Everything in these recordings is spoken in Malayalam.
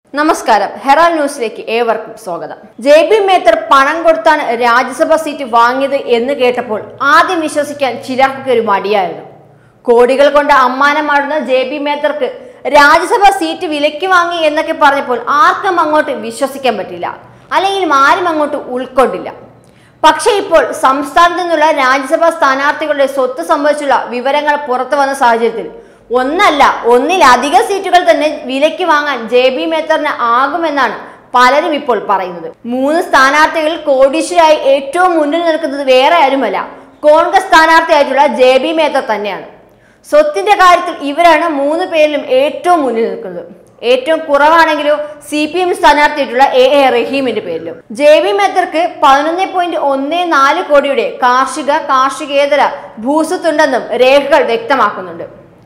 നമസ്കാരം ഹെറാൾഡ് ന്യൂസിലേക്ക് ഏവർക്കും സ്വാഗതം ജെ ബി മേത്തർ പണം കൊടുത്താണ് രാജ്യസഭാ സീറ്റ് വാങ്ങിയത് എന്ന് കേട്ടപ്പോൾ ആദ്യം വിശ്വസിക്കാൻ ചിലർക്കൊക്കെ ഒരു മടിയായിരുന്നു കോടികൾ കൊണ്ട് അമ്മാനമാടുന്ന ജെ ബി മേത്തർക്ക് രാജ്യസഭാ സീറ്റ് വിലയ്ക്ക് വാങ്ങി എന്നൊക്കെ പറഞ്ഞപ്പോൾ ആർക്കും അങ്ങോട്ട് വിശ്വസിക്കാൻ പറ്റില്ല അല്ലെങ്കിൽ ആരും അങ്ങോട്ട് ഉൾക്കൊണ്ടില്ല പക്ഷേ ഇപ്പോൾ സംസ്ഥാനത്തു നിന്നുള്ള രാജ്യസഭാ സ്ഥാനാർത്ഥികളുടെ സ്വത്ത് സംബന്ധിച്ചുള്ള വിവരങ്ങൾ പുറത്തു വന്ന സാഹചര്യത്തിൽ ഒന്നല്ല ഒന്നിലധികം സീറ്റുകൾ തന്നെ വിലയ്ക്ക് വാങ്ങാൻ ജെ ബി മേത്തറിന് ആകുമെന്നാണ് പലരും ഇപ്പോൾ പറയുന്നത് മൂന്ന് സ്ഥാനാർത്ഥികൾ കോടീശ്വരായി ഏറ്റവും മുന്നിൽ നിൽക്കുന്നത് വേറെ ആരുമല്ല കോൺഗ്രസ് സ്ഥാനാർത്ഥിയായിട്ടുള്ള ജെ ബി മേത്തർ തന്നെയാണ് സ്വത്തിന്റെ കാര്യത്തിൽ ഇവരാണ് മൂന്ന് പേരിലും ഏറ്റവും മുന്നിൽ നിൽക്കുന്നത് ഏറ്റവും കുറവാണെങ്കിലോ സി പി എം സ്ഥാനാർത്ഥിയായിട്ടുള്ള എ എ റഹീമിന്റെ പേരിലും ജെ വി മെത്തർക്ക് പതിനൊന്ന് പോയിന്റ് ഒന്ന് നാല് കോടിയുടെ കാർഷിക കാർഷികേതര ഭൂസ്വത്തുണ്ടെന്നും രേഖകൾ വ്യക്തമാക്കുന്നുണ്ട്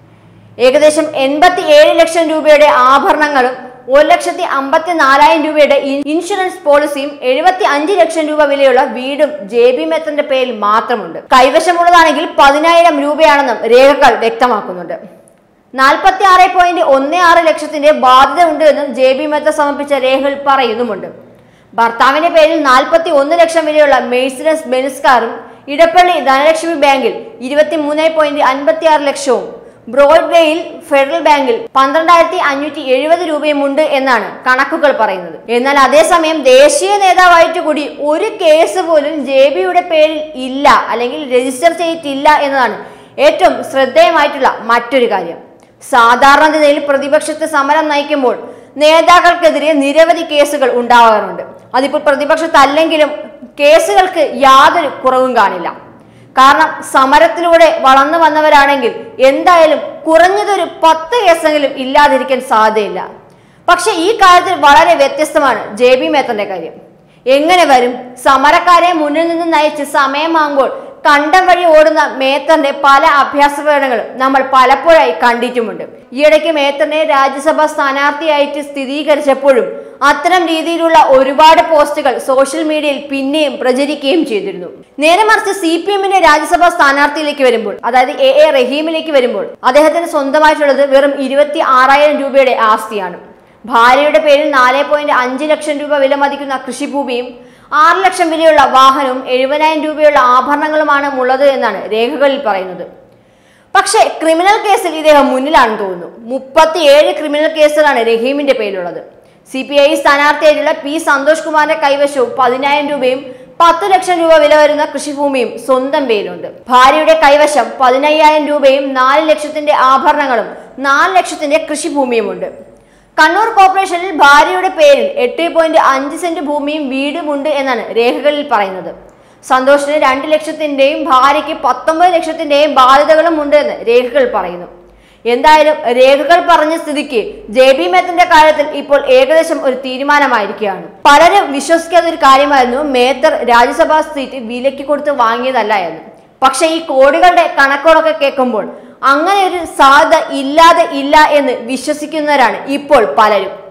ഏകദേശം എൺപത്തി ഏഴ് ലക്ഷം രൂപയുടെ ആഭരണങ്ങളും ഒരു ലക്ഷത്തി അമ്പത്തി നാലായിരം രൂപയുടെ ഇൻ- ഇൻഷുറൻസ് പോളിസിയും എഴുപത്തി അഞ്ച് ലക്ഷം രൂപ വിലയുള്ള വീടും ജെ ബി മെത്തന്റെ പേരിൽ മാത്രമുണ്ട് കൈവശമുള്ളതാണെങ്കിൽ പതിനായിരം രൂപയാണെന്നും രേഖകൾ വ്യക്തമാക്കുന്നുണ്ട് നാൽപ്പത്തി ആറ് പോയിന്റ് ഒന്ന് ആറ് ലക്ഷത്തിന്റെ ബാധ്യത ഉണ്ട് എന്നും ജെ ബി മെത്ത സമർപ്പിച്ച രേഖകൾ പറയുന്നുമുണ്ട് ഭർത്താവിന്റെ പേരിൽ നാൽപ്പത്തി ഒന്ന് ലക്ഷം വിലയുള്ള മെഴ്സിഡസ് ബെൻസ് കാറും ഇടപ്പള്ളി ധനലക്ഷ്മി ബാങ്കിൽ ഇരുപത്തി മൂന്ന് പോയിന്റ് അൻപത്തി ആറ് ലക്ഷവും ബ്രോഡ്വേയിൽ ഫെഡറൽ ബാങ്കിൽ പന്ത്രണ്ടായിരത്തി അഞ്ഞൂറ്റി എഴുപത് രൂപയും ഉണ്ട് എന്നാണ് കണക്കുകൾ പറയുന്നത് എന്നാൽ അതേസമയം ദേശീയ നേതാവായിട്ട് കൂടി ഒരു കേസ് പോലും ജെ ബിയുടെ പേരിൽ ഇല്ല അല്ലെങ്കിൽ രജിസ്റ്റർ ചെയ്തിട്ടില്ല എന്നതാണ് ഏറ്റവും ശ്രദ്ധേയമായിട്ടുള്ള മറ്റൊരു കാര്യം സാധാരണ നിലയിൽ പ്രതിപക്ഷത്ത് സമരം നയിക്കുമ്പോൾ നേതാക്കൾക്കെതിരെ നിരവധി കേസുകൾ ഉണ്ടാവാറുണ്ട് അതിപ്പോൾ പ്രതിപക്ഷത്തല്ലെങ്കിലും കേസുകൾക്ക് യാതൊരു കുറവും കാണില്ല കാരണം സമരത്തിലൂടെ വളർന്നു വന്നവരാണെങ്കിൽ എന്തായാലും കുറഞ്ഞതൊരു പത്ത് കേസെങ്കിലും ഇല്ലാതിരിക്കാൻ സാധ്യതയില്ല പക്ഷെ ഈ കാര്യത്തിൽ വളരെ വ്യത്യസ്തമാണ് ജെ ബി മേത്തന്റെ കാര്യം എങ്ങനെ വരും സമരക്കാരെ മുന്നിൽ നിന്ന് നയിച്ച് സമയമാകുമ്പോൾ കണ്ടം വഴി ഓടുന്ന മേത്തറിന്റെ പല അഭ്യാസ പ്രകടനങ്ങളും നമ്മൾ പലപ്പോഴായി കണ്ടിട്ടുമുണ്ട് ഈയിടയ്ക്ക് മേത്തറിനെ രാജ്യസഭാ സ്ഥാനാർത്ഥിയായിട്ട് സ്ഥിരീകരിച്ചപ്പോഴും അത്തരം രീതിയിലുള്ള ഒരുപാട് പോസ്റ്റുകൾ സോഷ്യൽ മീഡിയയിൽ പിന്നെയും പ്രചരിക്കുകയും ചെയ്തിരുന്നു നേരെ മറിച്ച് സി പി എമ്മിന്റെ രാജ്യസഭാ സ്ഥാനാർത്ഥിയിലേക്ക് വരുമ്പോൾ അതായത് എ എ റഹീമിലേക്ക് വരുമ്പോൾ അദ്ദേഹത്തിന് സ്വന്തമായിട്ടുള്ളത് വെറും ഇരുപത്തി ആറായിരം രൂപയുടെ ആസ്തിയാണ് ഭാര്യയുടെ പേരിൽ നാല് പോയിന്റ് അഞ്ച് ലക്ഷം രൂപ വില മതിക്കുന്ന കൃഷിഭൂമിയും ആറ് ലക്ഷം വിലയുള്ള വാഹനവും എഴുപതിനായിരം രൂപയുള്ള ആഭരണങ്ങളുമാണ് ഉള്ളത് എന്നാണ് രേഖകളിൽ പറയുന്നത് പക്ഷേ ക്രിമിനൽ കേസിൽ ഇദ്ദേഹം മുന്നിലാണെന്ന് തോന്നുന്നു മുപ്പത്തിയേഴ് ക്രിമിനൽ കേസുകളാണ് റഹീമിന്റെ പേരിലുള്ളത് സി പി ഐ സ്ഥാനാർത്ഥിയായിട്ടുള്ള പി സന്തോഷ് കുമാറിന്റെ കൈവശവും പതിനായിരം രൂപയും പത്ത് ലക്ഷം രൂപ വില വരുന്ന കൃഷിഭൂമിയും സ്വന്തം പേരിലുണ്ട് ഭാര്യയുടെ കൈവശം പതിനയ്യായിരം രൂപയും നാല് ലക്ഷത്തിന്റെ ആഭരണങ്ങളും നാല് ലക്ഷത്തിന്റെ കൃഷിഭൂമിയുമുണ്ട് കണ്ണൂർ കോർപ്പറേഷനിൽ ഭാര്യയുടെ പേരിൽ എട്ട് പോയിന്റ് അഞ്ച് സെന്റ് ഭൂമിയും വീടുമുണ്ട് എന്നാണ് രേഖകളിൽ പറയുന്നത് സന്തോഷിന് രണ്ട് ലക്ഷത്തിന്റെയും ഭാര്യയ്ക്ക് പത്തൊമ്പത് ലക്ഷത്തിന്റെയും ബാധ്യതകളും ഉണ്ട് എന്ന് രേഖകൾ പറയുന്നു എന്തായാലും രേഖകൾ പറഞ്ഞ സ്ഥിതിക്ക് ജെ ബി മേത്തന്റെ കാര്യത്തിൽ ഇപ്പോൾ ഏകദേശം ഒരു തീരുമാനമായിരിക്കുകയാണ് പലരും വിശ്വസിക്കാത്ത ഒരു കാര്യമായിരുന്നു മേത്തർ രാജ്യസഭാ സീറ്റ് വിലയ്ക്ക് കൊടുത്ത് വാങ്ങിയതല്ല എന്ന് പക്ഷെ ഈ കോടികളുടെ കണക്കുകളൊക്കെ കേൾക്കുമ്പോൾ അങ്ങനെ ഒരു സാധ്യത ഇല്ലാതെ ഇല്ല എന്ന് വിശ്വസിക്കുന്നവരാണ് ഇപ്പോൾ പലരും